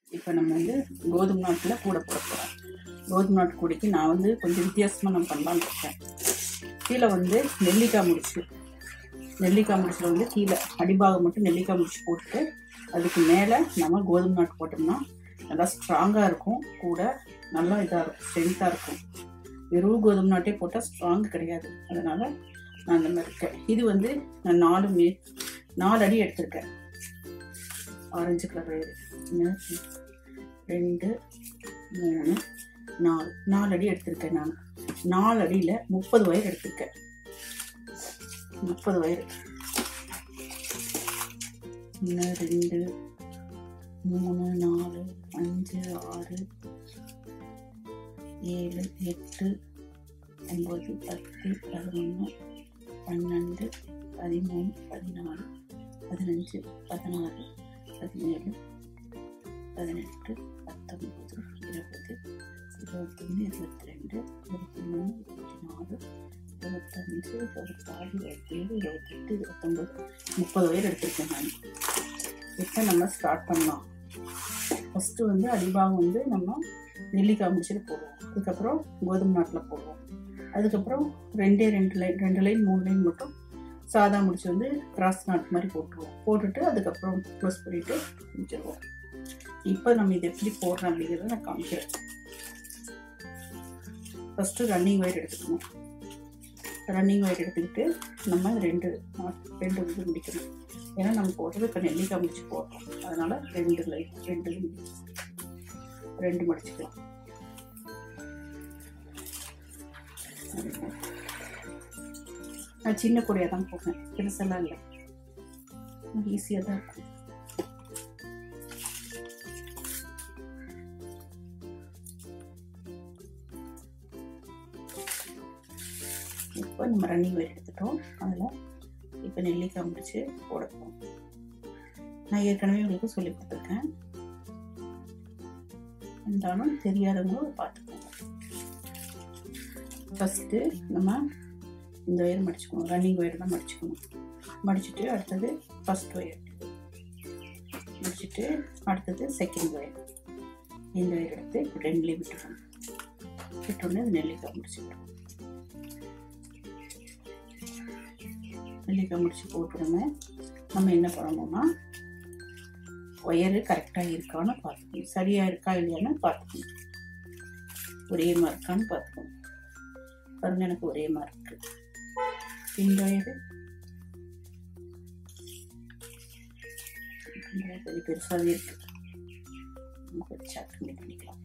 இப்போ நம்ம வந்து கோதுமை நாட்டில் கூட போட போகிறோம் கோதுமை நாட்டு கூடைக்கு நான் வந்து கொஞ்சம் வித்தியாசமாக நான் பண்ணலான்னு இருக்கேன் கீழே வந்து நெல்லிக்காய் முடிச்சு நெல்லிக்காய் முடிச்சில் வந்து கீழே அடிபாகம் மட்டும் நெல்லிக்காய் முடிச்சு போட்டுட்டு அதுக்கு மேலே நம்ம கோதுமை நாட்டு போட்டோம்னா நல்லா ஸ்ட்ராங்காக இருக்கும் கூட நல்லா இதாக இருக்கும் ஸ்ட்ரென்த்தாக இருக்கும் வெறும் கோதுமை நாட்டே போட்டால் ஸ்ட்ராங் கிடையாது அதனால் நான் அந்த மாதிரி இருக்கேன் இது வந்து நான் நாலு மீ நாலு அடி எடுத்திருக்கேன் ஆரஞ்சு கலர் வயர் ஒன்று, ரெண்டு மூணு நாலு நாலு அடி எடுத்திருக்கேன் நான் நாலு அடியில் முப்பது வயர் எடுத்திருக்கேன் முப்பது வயர் ஒன்று ரெண்டு மூணு நாலு அஞ்சு ஆறு ஏழு எட்டு ஒம்பது பத்து பதினொன்று பன்னெண்டு பதிமூணு பதினாலு பதினஞ்சு பதினாறு பதினேழு பதினெட்டு பத்தொம்பது இருபது இருபத்தொன்று இருபத்தி ரெண்டு இருபத்தி மூணு இருபத்தி நாலு இருபத்தஞ்சு இருபத்தாறு இருபத்தேழு இருபத்தெட்டு இருபத்தொம்பது முப்பது வயர் எடுத்திருக்கேன் நான் இப்போ நம்ம ஸ்டார்ட் பண்ணலாம் ஃபஸ்ட்டு வந்து அடிபாகம் வந்து நம்ம நெல்லிக்காய் முடிச்சுட்டு போடுவோம் அதுக்கப்புறம் கோதுமை நாட்டில் போடுவோம் அதுக்கப்புறம் ரெண்டே ரெண்டு லைன் ரெண்டு லைன் மூணு லைன் மட்டும் சாதா முடிச்சு வந்து கிராஸ் நாட் மாதிரி போட்டுருவோம் போட்டுட்டு அதுக்கப்புறம் க்ளோஸ் பண்ணிவிட்டு முடிச்சிருவோம் இப்போ நம்ம இதை எப்படி போடுறோம் அப்படிங்கிறத நான் காமிக்கிறேன் ஃபஸ்ட்டு ரன்னிங் ஒயர் எடுத்துக்கணும் ரன்னிங் ஒயர் எடுத்துக்கிட்டு நம்ம ரெண்டு knot, ரெண்டு இது முடிக்கணும் ஏன்னா நம்ம போடுறது இப்போ நெல்லிக்காய் முடிச்சு போடுறோம் அதனால் ரெண்டு லைன் ரெண்டு இது முடிச்சு ரெண்டு மடிச்சுக்கலாம் நான் சின்ன கூடையாக தான் போடுறேன் பெருசெல்லாம் இல்லை ஈஸியாக தான் இருக்கும் இப்போ நம்ம ரன்னிங் ஒயர் எடுத்துட்டோம் அதில் இப்போ நெல்லிக்காய் முடிச்சு போட போகிறோம் நான் ஏற்கனவே உங்களுக்கு சொல்லி கொடுத்துருக்கேன் இருந்தாலும் தெரியாதவங்க பார்த்துக்கோங்க ஃபஸ்ட்டு நம்ம இந்த ஒயர் மடிச்சுக்கணும் ரன்னிங் ஒயர் தான் மடிச்சுக்கணும் மடிச்சுட்டு அடுத்தது ஃபஸ்ட் ஒயர் முடிச்சுட்டு அடுத்தது செகண்ட் ஒயர் இந்த ஒயர் எடுத்து ரெண்டுலேயும் விட்டுக்கணும் விட்டோடனே இது நெல்லிக்காய் முடிச்சுக்கணும் நெல்லிக்காய் முடிச்சு போட்டுடுங்க நம்ம என்ன பண்ணணும்னா ஒயரு கரெக்டாக இருக்கான்னு பார்த்துக்கணும் சரியாக இருக்கா இல்லையான்னு பார்த்துக்கணும் ஒரே மாதிரி இருக்கான்னு பார்த்துக்கணும் பாருங்க எனக்கு ஒரே மாதிரி இருக்கு இந்த ஒயரு கொஞ்சம் பெருசாகவே இருக்கு நமக்கு வச்சா கம்மி பண்ணிக்கலாம்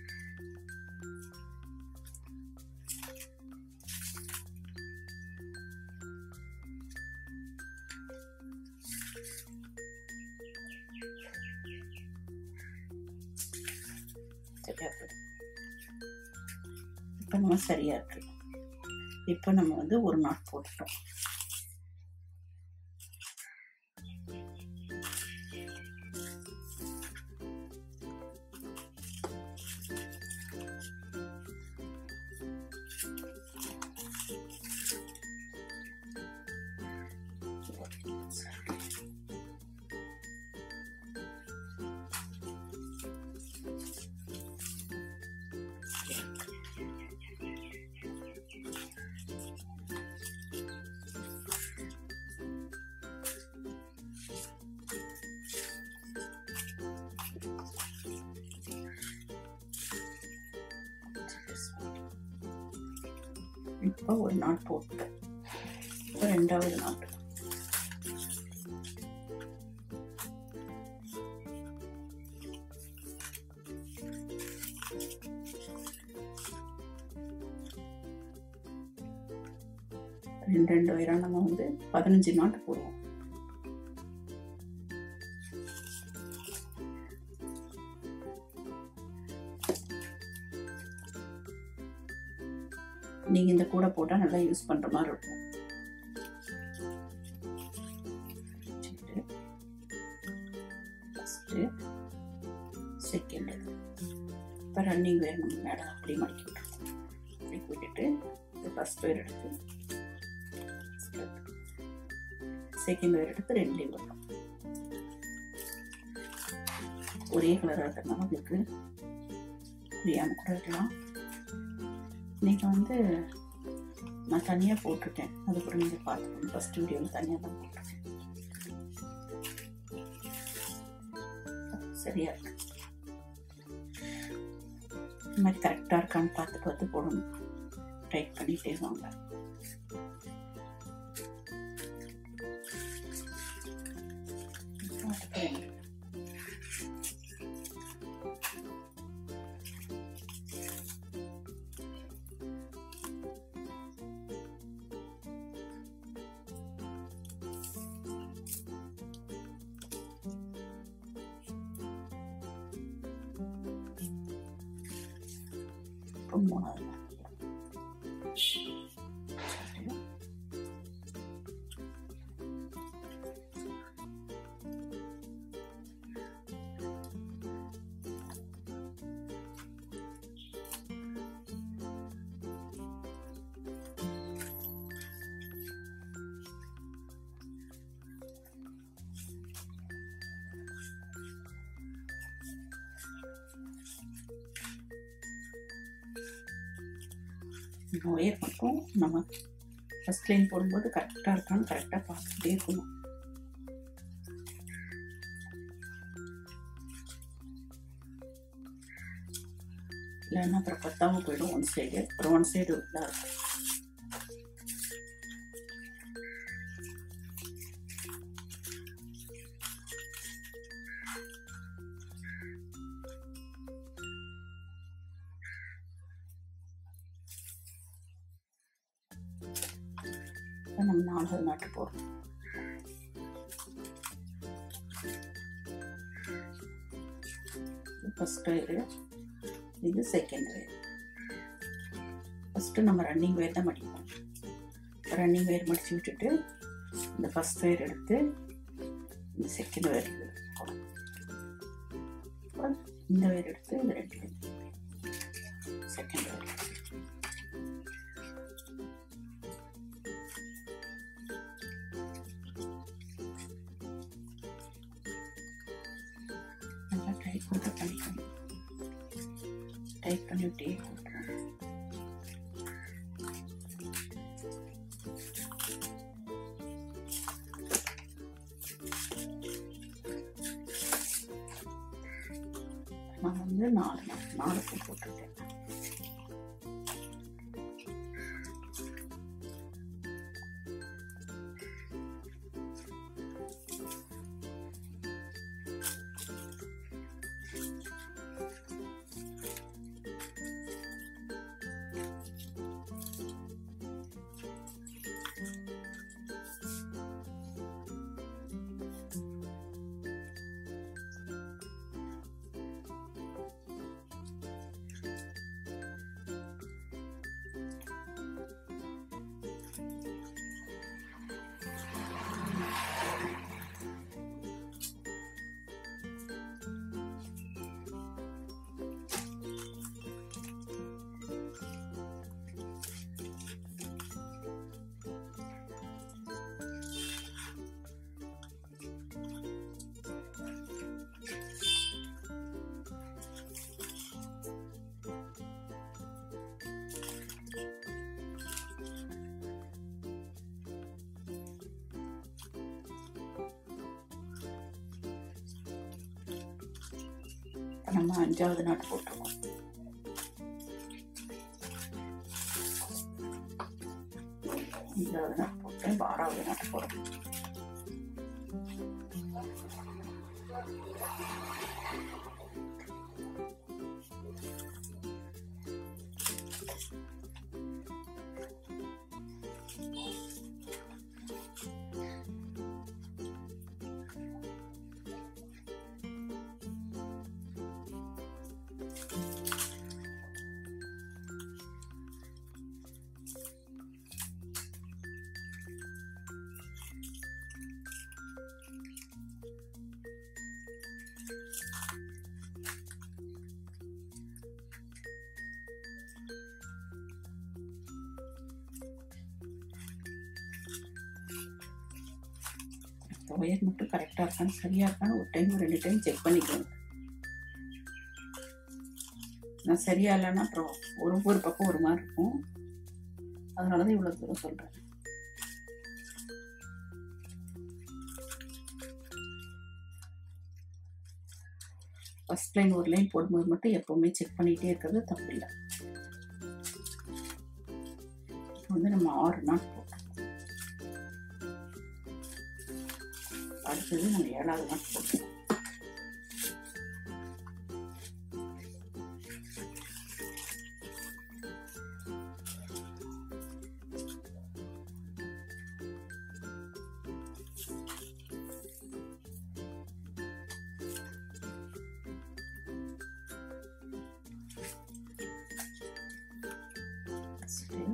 சரியா இருக்கு இப்போ நம்ம சரியா இருக்கு இப்போ நம்ம வந்து ஒரு நாட் போட்டுட்டோம் இப்போ ஒரு நாட் போட்டேன் இப்போ ரெண்டாவது நாட் ரெண்டு ரெண்டு வயிறா நம்ம வந்து பதினஞ்சு நாட்டு போடுவோம் நீங்க இந்த கூடை போட்டா நல்லா யூஸ் பண்ற மாதிரி இருக்கும் ஃபஸ்ட்டு செகண்ட் இப்போ ரன்னிங் வேர் நம்ம மேலே அப்படி மடக்கி விட்டுருக்கோம் மடக்கி விட்டுட்டு இந்த ஃபஸ்ட் வேர் எடுத்து செகண்ட் வேர் எடுத்து ரெண்டுலேயும் வரணும் ஒரே கலராக இருக்கிறதுனால உங்களுக்கு புரியாமல் கூட இருக்கலாம் நீங்கள் வந்து நான் தனியாக போட்டிருக்கேன் அது கூட நீங்கள் பார்த்துக்கணும் ஃபஸ்ட் வீடியோவில் தனியாக தான் போட்டிருக்கேன் சரியா இருக்கு இந்த மாதிரி கரெக்டாக இருக்கான்னு பார்த்து பார்த்து போடணும் டைட் பண்ணிகிட்டே வாங்க அப்புறம் மூணாவது இந்த ஒயர் மட்டும் நம்ம ஃபஸ்ட் லைன் போடும்போது கரெக்டாக இருக்கான்னு கரெக்டாக பார்த்துட்டே இருக்கணும் இல்லைன்னா அப்புறம் பத்தாமல் போயிடும் ஒன் சைடு அப்புறம் ஒன் சைடு இதாக இருக்கும் இப்போ நம்ம நாலாவது நாட்டு போடுறோம் ஃபஸ்ட் ஒயரு இது செகண்ட் ஒயர் ஃபஸ்ட்டு நம்ம ரன்னிங் ஒயர் தான் மடிப்போம் ரன்னிங் ஒயர் மடித்து விட்டுட்டு இந்த ஃபஸ்ட் ஒயர் எடுத்து இந்த செகண்ட் ஒயர் போடணும் அப்புறம் இந்த ஒயர் எடுத்து இந்த ரெண்டு செகண்ட் ஒயர் நல்லா டைட் போட்டு பண்ணிக்கணும் டைட் பண்ணி விட்டே போட்டுருவோம் நான் வந்து நாலு நாள் நாலு பூ போட்டிருக்கேன் இப்ப நம்ம அஞ்சாவது நாட்டு போட்டிருக்கோம் அஞ்சாவது நாட்டு போட்டு இப்ப ஆறாவது நாட்டு போடுறோம் ஒயர் மட்டும் கரெக்டாக இருக்கான்னு சரியாக இருக்கான்னு ஒரு டைம் ரெண்டு டைம் செக் பண்ணிக்கோங்க நான் சரியா இல்லைன்னா அப்புறம் ஒரு ஒரு பக்கம் ஒரு மாதிரி இருக்கும் அதனால தான் இவ்வளோ தூரம் சொல்கிறேன் ஃபஸ்ட் லைன் ஒரு லைன் போடும்போது மட்டும் எப்போவுமே செக் பண்ணிகிட்டே இருக்கிறது தப்பு இல்லை இப்போ வந்து நம்ம ஆறு நாட் போட்டோம் அடுத்தது நம்ம ஏழாவது நாட் போட்டோம் வச்சுட்டு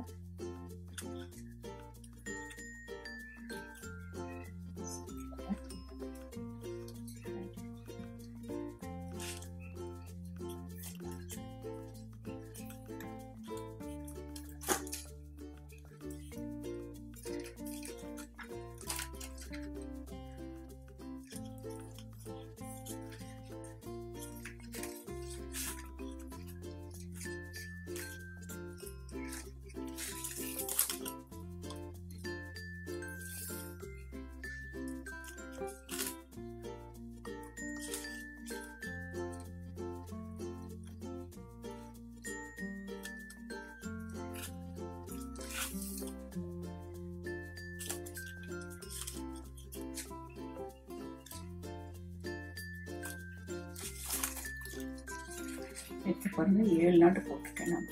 இப்போ பாருங்க ஏழு நாட்டு போட்டிருக்கேன் நான்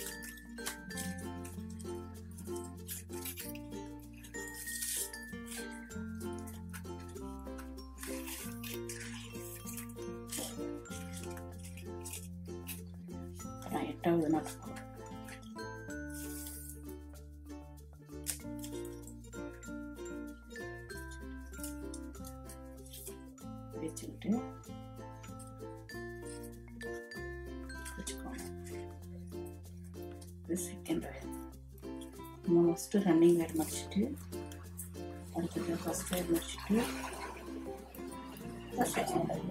நான் எட்டாவது நாட்டு போடுறேன் வச்சுக்கிட்டு வச்சுக்கோங்க இது செகண்ட் ஒயர் நம்ம ஃபஸ்ட்டு ரன்னிங் ஒயர் மடிச்சிட்டு அடுத்தது ஃபஸ்ட் ஒயர் மடிச்சிட்டு செகண்ட் ஒயர்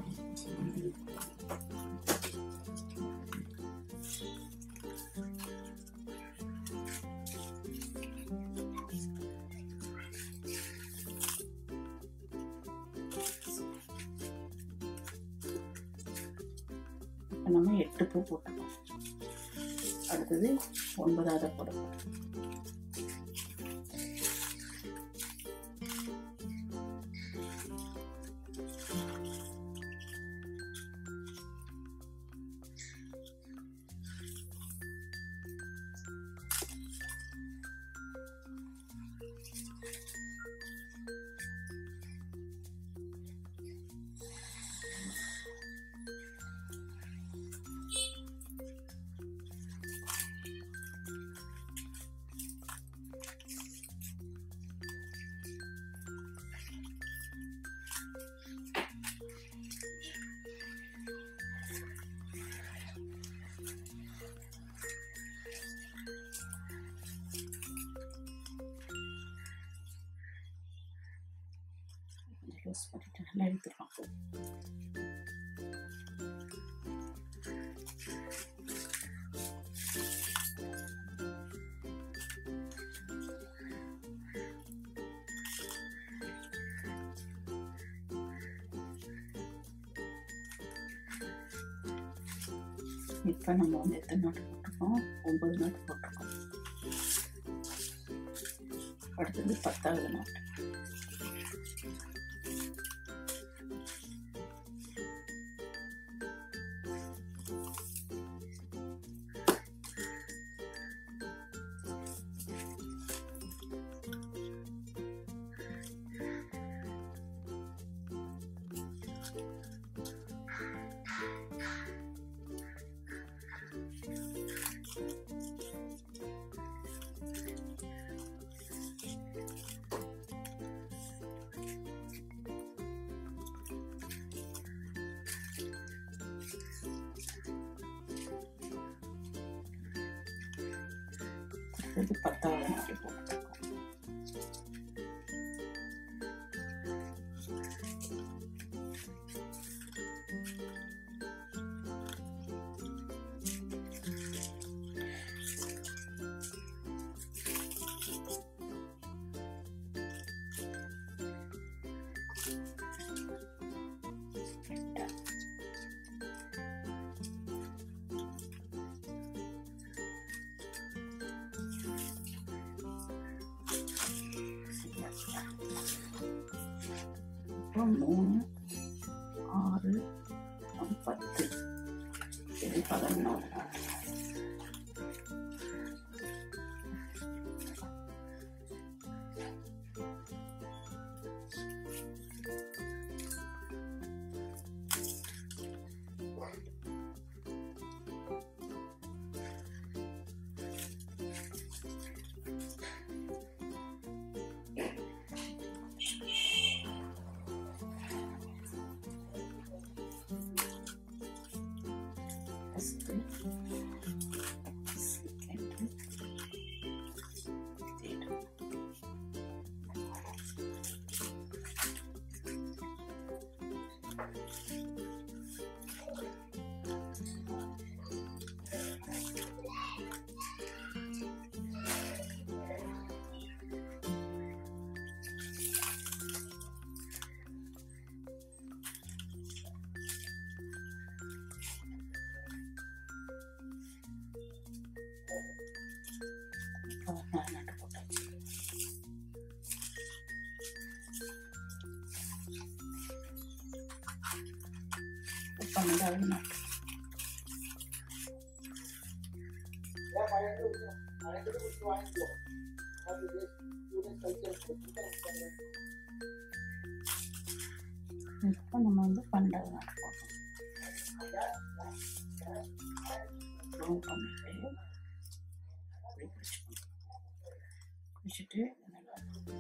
இப்போ நம்ம எட்டு பூ போட்டுக்கோம் அடுத்தது ஒன்பதாவது போட போகிறோம் கொஞ்சம் லூஸ் பண்ணிட்டு நல்லா எடுத்துக்கலாம் இப்போ நம்ம வந்து எத்தனை நாட்டு போட்டிருக்கோம் ஒன்பது நாட்டு போட்டிருக்கோம் அடுத்தது பத்தாவது நாட்டு அடுத்தது பத்தாவது நாட்டு போட்டிருக்கோம் அப்புறம் மூணு ஆறு அப்புறம் பத்து இது பதினொன்று நாள் ஃபஸ்ட்டு செகண்டு தேர்டு பதினாலு நட்டு போட்டாச்சு பன்னெண்டாவது நாட்டு இப்போ நம்ம வந்து பன்னெண்டாவது நாட்டு போட்டோம் ரோல் பண்ணிட்டு அப்படி பிடிச்சிக்கணும் பிடிச்சிட்டு நல்லா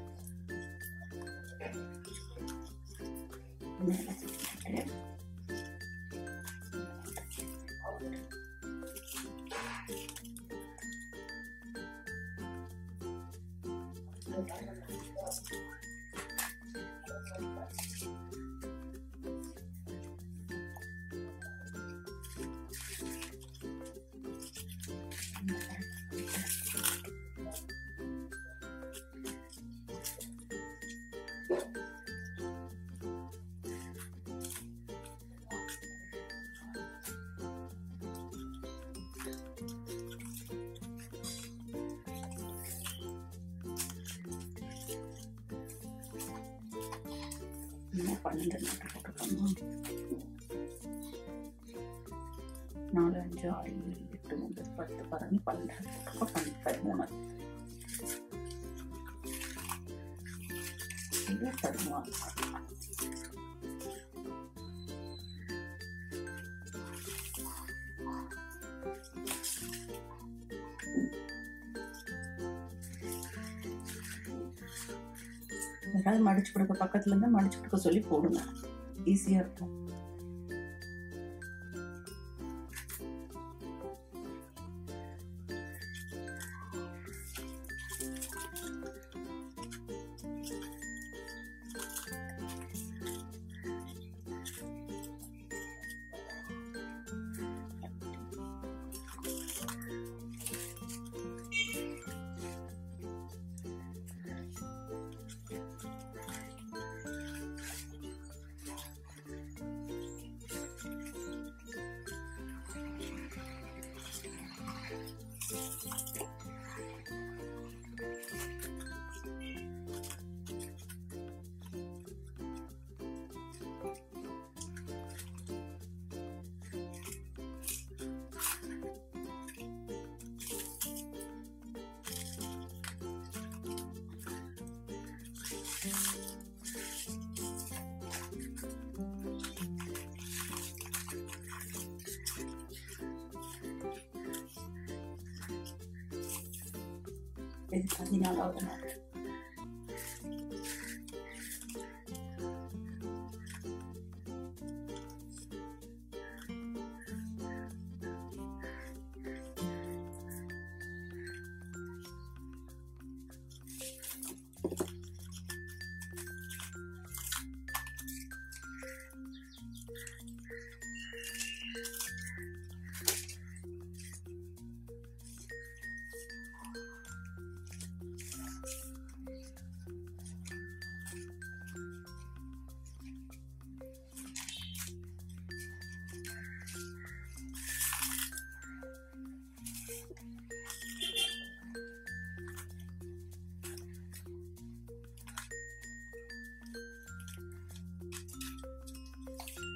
மேலே தூக்கிட்டு இன்னும் பன்னெண்டு நாட்டு போட்டுக்கோமா நாலு அஞ்சு ஆறு ஏழு எட்டு ஒன்பது பத்து பதினொன்று பன்னெண்டு போட்டுக்கோ பன்னெண்டு பதிமூணு இது பதிமூணு யாராவது மடிச்சு கொடுக்க பக்கத்துல இருந்து மடிச்சு கொடுக்க சொல்லி போடுங்க ஈஸியா இருக்கும் இது பதினாலாவது நாள்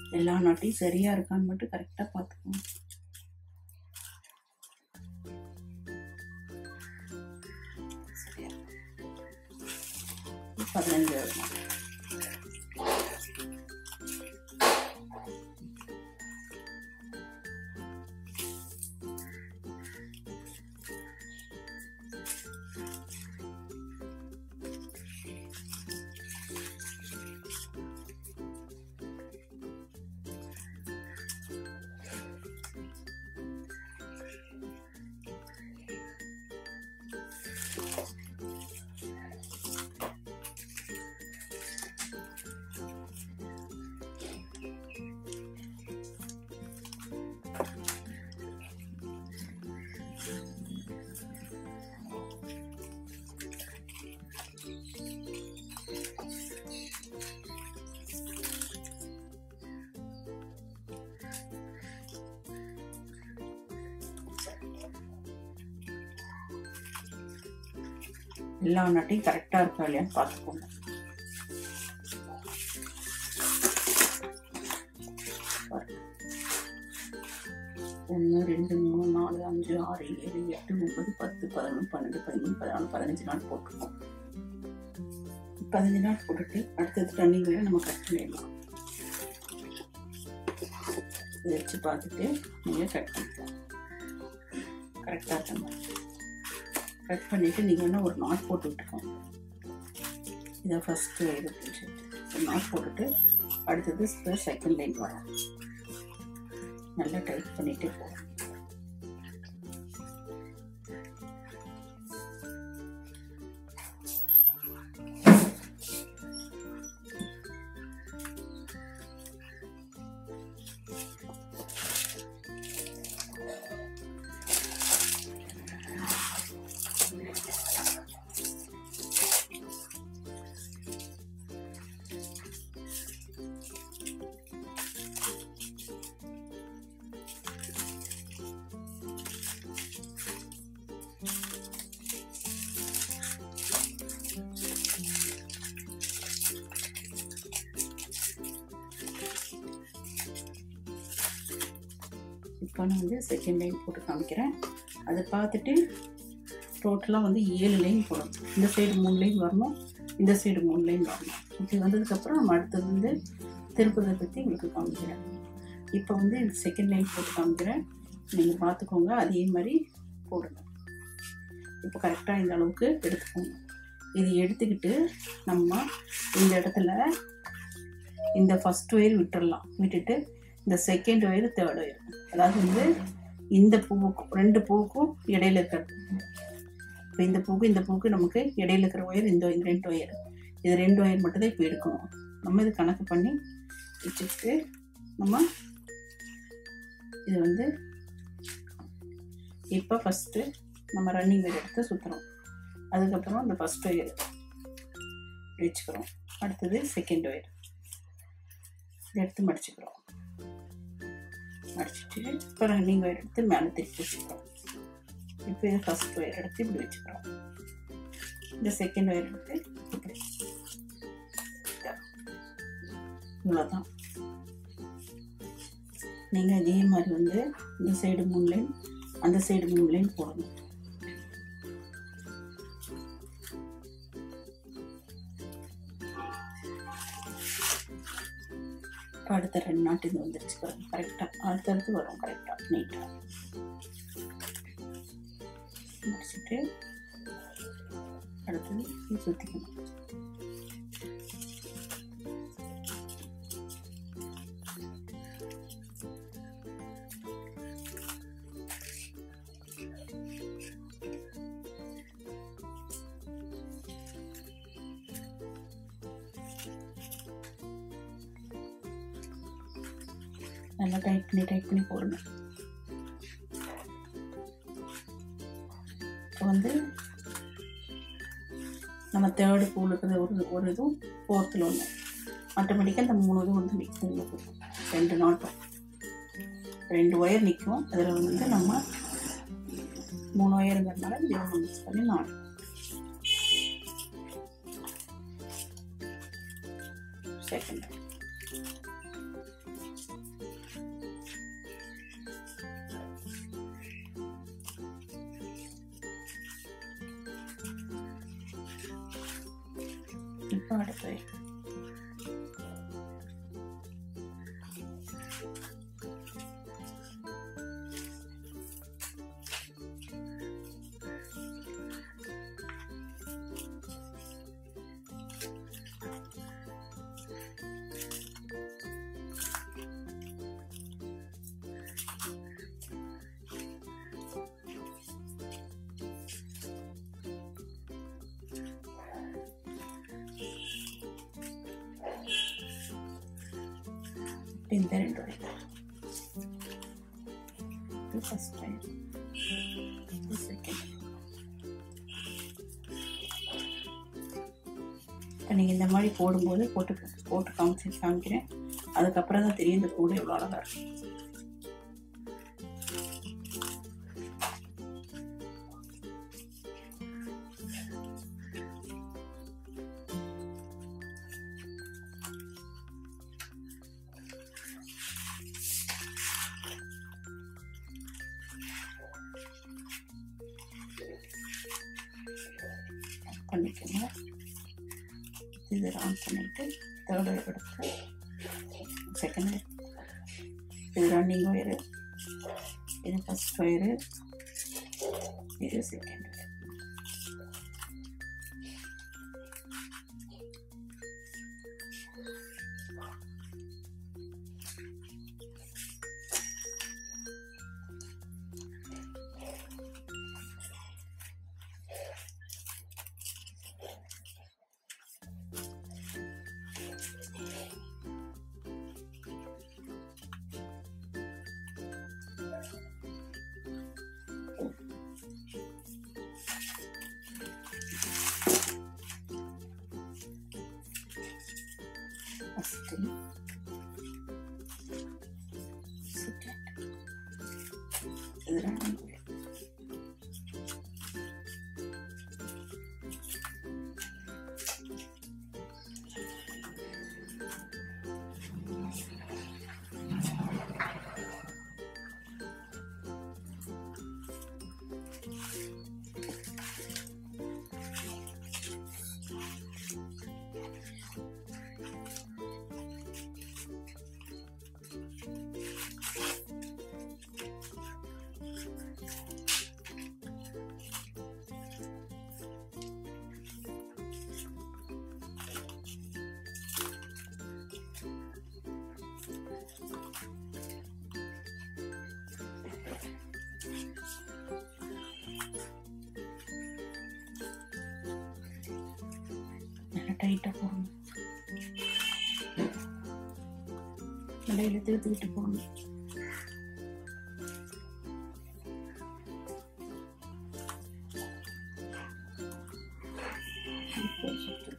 எல்லா நாட்டையும் சரியாக இருக்கான்னு மட்டும் கரெக்டாக பார்த்துக்கோங்க சரியா பதினஞ்சாவது நாள் எல்லா நாட்டையும் கரெக்டாக இருக்கா இல்லையான்னு பார்த்துக்கோங்க ஒன்று ரெண்டு மூணு நாலு அஞ்சு ஆறு ஏழு எட்டு ஒன்பது பத்து பதினொன்று பன்னெண்டு பதிமூணு பதினாலு பதினஞ்சு நாள் போட்டுருக்கோம் பதினஞ்சு நாள் போட்டுட்டு அடுத்தது ரன்னிங் வேலை நம்ம கட் பண்ணிடலாம் இதை வச்சு பார்த்துட்டு நீங்கள் கட் பண்ணிக்கலாம் கரெக்டாக இருக்கணும் கட் பண்ணிவிட்டு நீங்கள் என்ன ஒரு நாட் போட்டு விட்டுக்கோங்க இதை ஃபஸ்ட்டு இது ஒரு நாட் போட்டுட்டு அடுத்தது செகண்ட் லைன் வரும் நல்லா டைட் பண்ணிகிட்டே போகும் இப்போ நான் வந்து செகண்ட் லைன் போட்டு காமிக்கிறேன் அதை பார்த்துட்டு டோட்டலாக வந்து ஏழு லைன் போடணும் இந்த சைடு மூணு லைன் வரணும் இந்த சைடு மூணு லைன் வரணும் இப்படி வந்ததுக்கப்புறம் நம்ம அடுத்தது வந்து திருப்பதை பற்றி உங்களுக்கு காமிக்கிறேன் இப்போ வந்து இந்த செகண்ட் லைன் போட்டு காமிக்கிறேன் நீங்கள் பார்த்துக்கோங்க அதே மாதிரி போடுங்க இப்போ கரெக்டாக இந்த அளவுக்கு எடுத்துக்கோங்க இது எடுத்துக்கிட்டு நம்ம இந்த இடத்துல இந்த ஃபஸ்ட் ஒயர் விட்டுடலாம் விட்டுட்டு இந்த செகண்ட் ஒயர் தேர்ட் ஒயர் அதாவது வந்து இந்த பூவுக்கும் ரெண்டு பூவுக்கும் இடையில இருக்கிறது இப்போ இந்த பூவுக்கு இந்த பூவுக்கு நமக்கு இடையில இருக்கிற ஒயர் இந்த இந்த ரெண்டு ஒயர் இது ரெண்டு ஒயர் மட்டும் தான் இப்போ எடுக்கணும் நம்ம இது கணக்கு பண்ணி வச்சுக்கிட்டு நம்ம இது வந்து இப்போ ஃபஸ்ட்டு நம்ம ரன்னிங் ஒயர் எடுத்து சுற்றுறோம் அதுக்கப்புறம் இந்த ஃபஸ்ட் ஒயர் வச்சுக்கிறோம் அடுத்தது செகண்ட் ஒயர் இதை எடுத்து மடிச்சுக்கிறோம் மடிச்சிட்டு இப்போ ரன்னிங் ஒயர் எடுத்து மேலே திருப்பி வச்சுக்கிறோம் இப்போ இது ஃபஸ்ட் ஒயர் எடுத்து இப்படி வச்சுக்கிறோம் இந்த செகண்ட் ஒயர் எடுத்து இப்படி இவ்வளோதான் நீங்கள் இதே மாதிரி வந்து இந்த சைடு மூணு லைன் அந்த சைடு மூணு லைன் போடணும் இப்போ அடுத்த ரெண்டு நாட்டு இது வந்துருச்சு பாருங்க கரெக்டாக அடுத்தடுத்து வரும் கரெக்டாக நீட்டாக முடிச்சுட்டு அடுத்தது இது சுற்றிக்கணும் நல்லா டைட் பண்ணி டைட் பண்ணி போடுங்க இப்போ வந்து நம்ம தேர்டு பூவில் இருக்கிறது ஒரு ஒரு இதுவும் ஃபோர்த்தில் ஒன்று ஆட்டோமேட்டிக்காக இந்த மூணு இதுவும் வந்து நிற்கும் ரெண்டு நாட்டும் ரெண்டு ஒயர் நிற்கும் அதில் வந்து நம்ம மூணு ஒயருங்கிறதுனால இதை மிக்ஸ் பண்ணி நாலு செகண்ட் இப்போ அடுத்து இந்த ரெண்டு வரைக்கும் இது ஃபஸ்ட் டைம் இது செகண்ட் இப்போ நீங்கள் இந்த மாதிரி போடும்போது போட்டு போட்டு காமிச்சு காமிக்கிறேன் அதுக்கப்புறம் தான் தெரியும் இந்த கூடு எவ்வளோ அழகாக இருக்கும் பண்ணிக்கோங்க இது ஆன் பண்ணிட்டு தேர்ட் ஒயர் எடுத்து செகண்ட் ஒயர் இது ரன்னிங் ஒயரு இது ஃபஸ்ட் ஒயரு இது செகண்ட் ஒயர் ஃபஸ்ட்டு செகண்ட் இது ரன்னிங் ஒயர் நல்லா டைட்டாக போடணும் நல்லா இழுத்து இழுத்துக்கிட்டு போடணும் இப்போ சுத்து.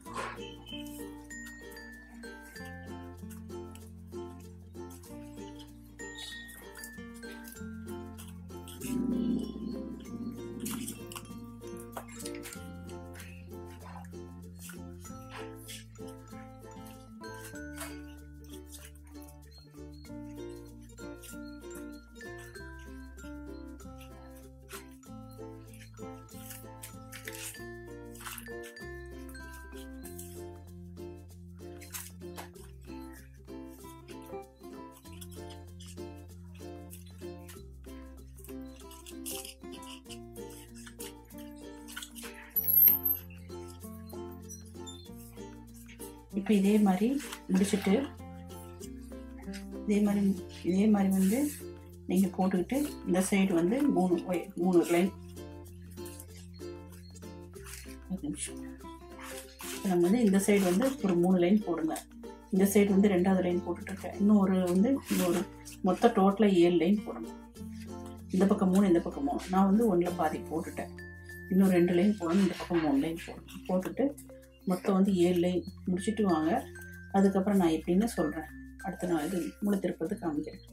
இப்போ இதே மாதிரி முடிச்சுட்டு இதே மாதிரி இதே மாதிரி வந்து நீங்கள் போட்டுக்கிட்டு இந்த சைடு வந்து மூணு ஒய- மூணு லைன் ஒரு நிமிஷம் இப்ப நம்ம வந்து இந்த சைடு வந்து ஒரு மூணு லைன் போடுங்க இந்த சைடு வந்து ரெண்டாவது லைன் போட்டுட்ருக்கேன் இன்னும் ஒரு வந்து இன்னொரு மொத்த டோட்டலாக ஏழு லைன் போடணும் இந்த பக்கம் மூணு இந்த பக்கம் மூணு நான் வந்து ஒன்றில் பாதி போட்டுட்டேன் இன்னும் ரெண்டு லைன் போடணும் இந்த பக்கம் மூணு லைன் போடணும் போட்டுட்டு மொத்தம் வந்து ஏழு லைன் முடிச்சுட்டு வாங்க அதுக்கப்புறம் நான் எப்படின்னு சொல்கிறேன் அடுத்த நாள் இது முளை திருப்பது காமிக்கிறேன்